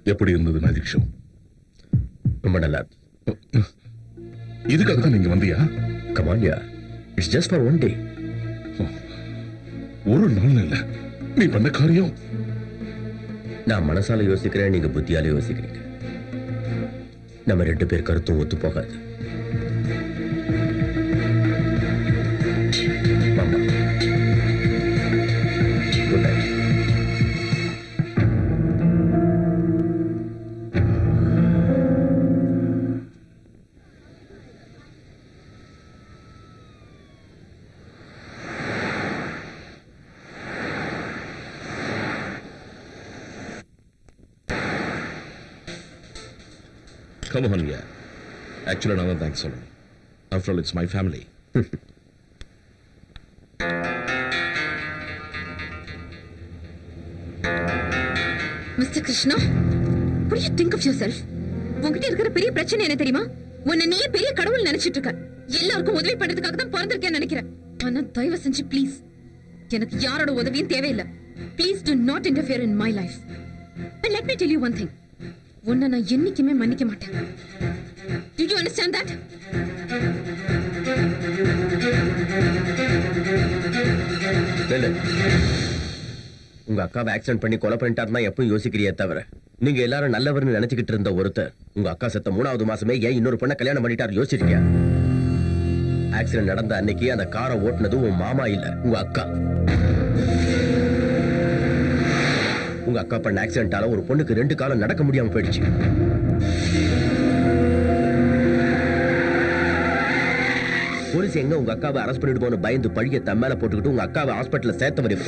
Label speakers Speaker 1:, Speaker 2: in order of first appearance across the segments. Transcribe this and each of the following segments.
Speaker 1: எப்படி இருந்தது magic show
Speaker 2: ரொம்ப நல்லா
Speaker 1: இதுக்காக தான் நீங்க வந்தியா
Speaker 2: கமான்யா it's just for one day
Speaker 1: ஒரு நாள் இல்ல நீ பண்ண காரியம்
Speaker 2: நான் மனசால யோசிக்கிறேன் நீங்க புத்தியால யோசிக்கிறீங்க நம்ம ரெண்டு பேர் கருத்தும் ஒத்து போகாது மாமா good night
Speaker 3: Come on, yeah. Actually, நான் தான் தேங்க்ஸ் சொல்லணும் after all it's my family
Speaker 4: mister Krishna what do you think of yourself உன்கிட்ட இருக்கிற பெரிய பிரச்சனை என்ன தெரியுமா உன்னை நீயே பெரிய கடவுள் நினைச்சிட்டு இருக்க எல்லாருக்கும் உதவி பண்றதுக்காக தான் பிறந்திருக்கேன்னு நினைக்கிறேன் ஆனா தயவு செஞ்சு ப்ளீஸ் எனக்கு யாரோட உதவியும் தேவையில்லை please do not interfere in my life and let me tell you one thing உன்னை நான் என்னைக்குமே மன்னிக்க மாட்டேன் did you understand that
Speaker 2: இல்ல உங்க அக்காவை ஆக்சிடென்ட் பண்ணி கொலை பண்ணிட்டாருன்னா எப்பவும் யோசிக்கிறியே தவிர நீங்க எல்லாரும் நல்லவர்னு நினைச்சுக்கிட்டு இருந்த ஒருத்தர் உங்க அக்கா செத்த மூணாவது மாசமே ஏன் இன்னொரு பொண்ணை கல்யாணம் பண்ணிட்டாரு யோசிச்சிருக்கியா ஆக்சிடென்ட் நடந்த அன்னைக்கு அந்த காரை ஓட்டுனது உன் மாமா இல்ல உங்க அக்கா உங்க அக்கா பண்ண ஆக்சிடென்ட்டால ஒரு பொண்ணுக்கு ரெண்டு காலம் நடக்க முடியாம போயிடுச்சு போலீஸ் எங்க உங்க அக்காவை அரெஸ்ட் பண்ணிட்டு போன பயந்து பழிய தன் மேல போட்டுக்கிட்டு உங்க அக்காவை ஹாஸ்பிட்டல்ல சேர்த்த வருது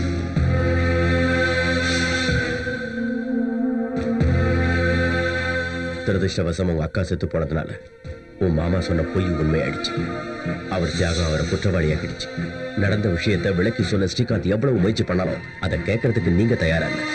Speaker 2: துரதிருஷ்டவசம் உங்க அக்கா செத்து போனதுனால உன் மாமா சொன்ன பொய் உண்மையாயிடுச்சு அவர் தியாகம் அவரை குற்றவாளியாக்கிடுச்சு நடந்த விஷயத்தை விளக்கி சொல்ல ஸ்ரீகாந்த் எவ்வளவு முயற்சி பண்ணாலும் அதை கேட்கறதுக்கு நீங்க தயாரா இல்ல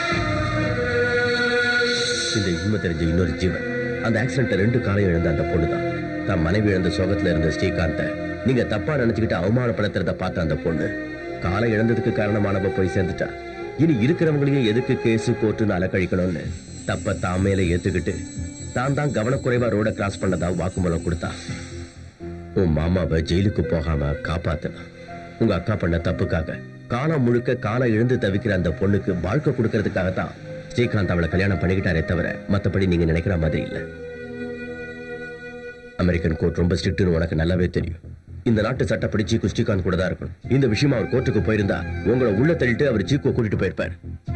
Speaker 2: இந்த உண்மை தெரிஞ்ச இன்னொரு ஜீவன் அந்த ஆக்சிடென்ட்ல ரெண்டு காலையும் இழந்த அந்த பொண்ணுதான் தன் மனைவி இழந்த சோகத்துல இருந்த ஸ்ரீகாந்த நீங்க தப்பா நினைச்சுக்கிட்டு அவமானப்படுத்துறத பார்த்த அந்த பொண்ணு காலை இழந்ததுக்கு காரணமானவ போய் சேர்ந்துட்டா இனி இருக்கிறவங்களையும் எதுக்கு கேஸ் கோர்ட்டுன்னு அலக்கழிக்கணும்னு தப்ப தான் மேல ஏத்துக்கிட்டு தான் தான் கவனக்குறைவா ரோட கிராஸ் பண்ணதா வாக்குமூலம் கொடுத்தா உன் மாமாவை ஜெயிலுக்கு போகாம காப்பாத்தலாம் உங்க அக்கா பண்ண தப்புக்காக காலம் முழுக்க காலம் இழந்து தவிக்கிற அந்த பொண்ணுக்கு வாழ்க்கை கொடுக்கறதுக்காக தான் ஸ்ரீகாந்த் அவளை கல்யாணம் பண்ணிக்கிட்டாரே தவிர மத்தபடி நீங்க நினைக்கிற மாதிரி இல்ல அமெரிக்கன் கோர்ட் ரொம்ப ஸ்ட்ரிக்ட்னு உனக்கு நல்லாவே தெரியும் இந்த நாட்டு சட்டப்படி சீக்கு ஸ்ரீகாந்த் கூட தான் இருக்கணும் இந்த விஷயமா அவர் கோர்ட்டுக்கு போயிருந்தா உங்களை உள்ள தள்ளிட்டு அவர் சீக்கோ கூட்டிட்டு போயிருப்பார்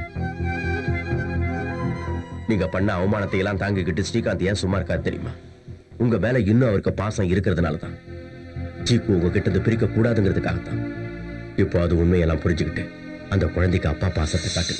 Speaker 2: நீங்க பண்ண அவமானத்தை எல்லாம் தாங்கிக்கிட்டு ஸ்ரீகாந்த் ஏன் சும்மா இருக்காரு தெரியுமா உங்க மேல இன்னும் அவருக்கு பாசம் இருக்கிறதுனால தான் சீக்கு உங்ககிட்ட இருந்து பிரிக்க கூடாதுங்கிறதுக்காக தான் இப்போ அது உண்மையெல்லாம் புரிஞ்சுக்கிட்டு அந்த குழந்தைக்கு அப்பா பாசத்தை காட்டுங்க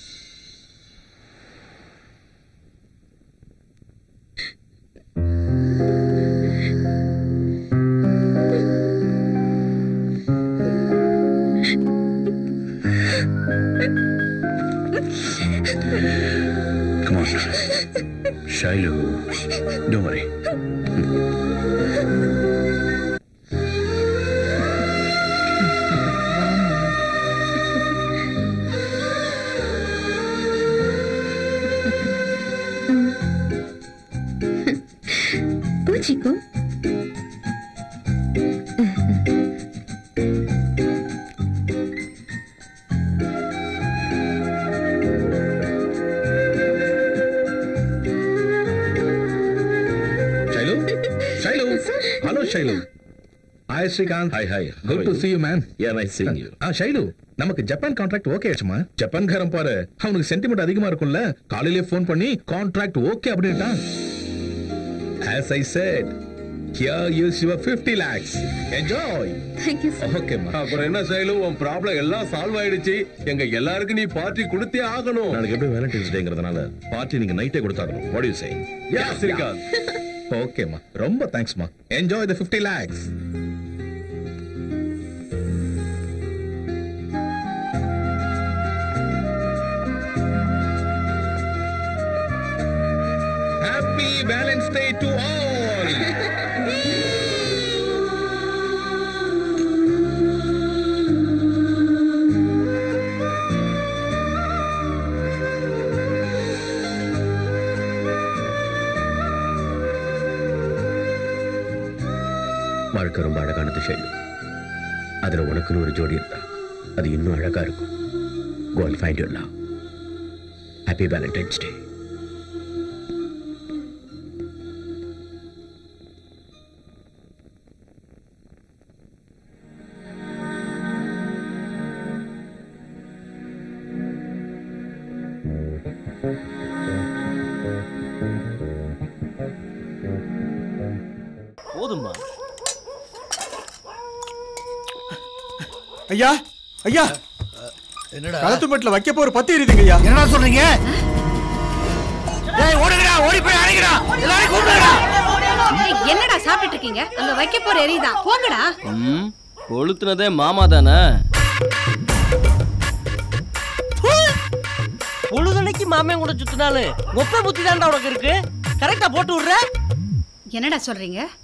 Speaker 5: Come on. Shiloh. Don't worry.
Speaker 4: Go, Chico.
Speaker 1: Shiloh? Shiloh? Hello, Shiloh. Hi, Srikanth.
Speaker 3: Hi, hi. How
Speaker 1: Good
Speaker 3: are
Speaker 1: to
Speaker 3: you?
Speaker 1: see you, man.
Speaker 3: Yeah, nice seeing you.
Speaker 1: ஆ ஷைலு நமக்கு ஜப்பான் கான்ட்ராக்ட் ஓகே ஆச்சுமா ஜப்பான்காரன் பாரு அவனுக்கு சென்டிமெண்ட் அதிகமா இருக்கும்ல காலையிலே phone பண்ணி கான்ட்ராக்ட் ஓகே அப்படின்ட்டான் as i said here is your 50 lakhs enjoy
Speaker 4: Thank you, sir.
Speaker 1: ஓகேமா
Speaker 6: அப்புறம் என்ன செய்யலும் உன் ப்ராப்ளம் எல்லாம் சால்வ் ஆயிடுச்சு எங்க எல்லாருக்கும் நீ பார்ட்டி கொடுத்தே ஆகணும்
Speaker 3: நாளைக்கு எப்படி வேலண்டைன்ஸ் டேங்கிறதுனால பார்ட்டி நீங்க நைட்டே கொடுத்தாகணும் வாட் யூ சே
Speaker 6: யா ஸ்ரீகாந்த்
Speaker 1: ஓகேமா ரொம்ப தேங்க்ஸ்மா enjoy the 50 lakhs Happy Valentine's Day to all!
Speaker 2: வாழ்க்கை ரொம்ப அழகானது ஷைலு அதுல உனக்குன்னு ஒரு ஜோடி இருந்தா அது இன்னும் அழகா இருக்கும் go and find your love happy Valentine's day
Speaker 7: போதுமா
Speaker 8: ஐயா ஐயா
Speaker 9: என்னடா
Speaker 8: களத்துமட்டில் வைக்க போற பத்தி எரியுதுங்க ஐயா
Speaker 9: என்னடா சொல்றீங்க டேய் ஓடுங்கடா ஓடி போய் அணைங்கடா எல்லாரையும் கூப்பிடுங்கடா
Speaker 10: என்னடா சாப்பிட்டுட்டு இருக்கீங்க அங்க வைக்க போற எரியுதா போங்கடா
Speaker 7: ம் கொளுத்துனதே மாமா தானே
Speaker 11: பொழுதனைக்கு மாமன் கூட சுத்தினாலும் ஒப்ப புத்தி தான்டா உனக்கு இருக்கு கரெக்டா போட்டு விடுற
Speaker 10: என்னடா சொல்றீங்க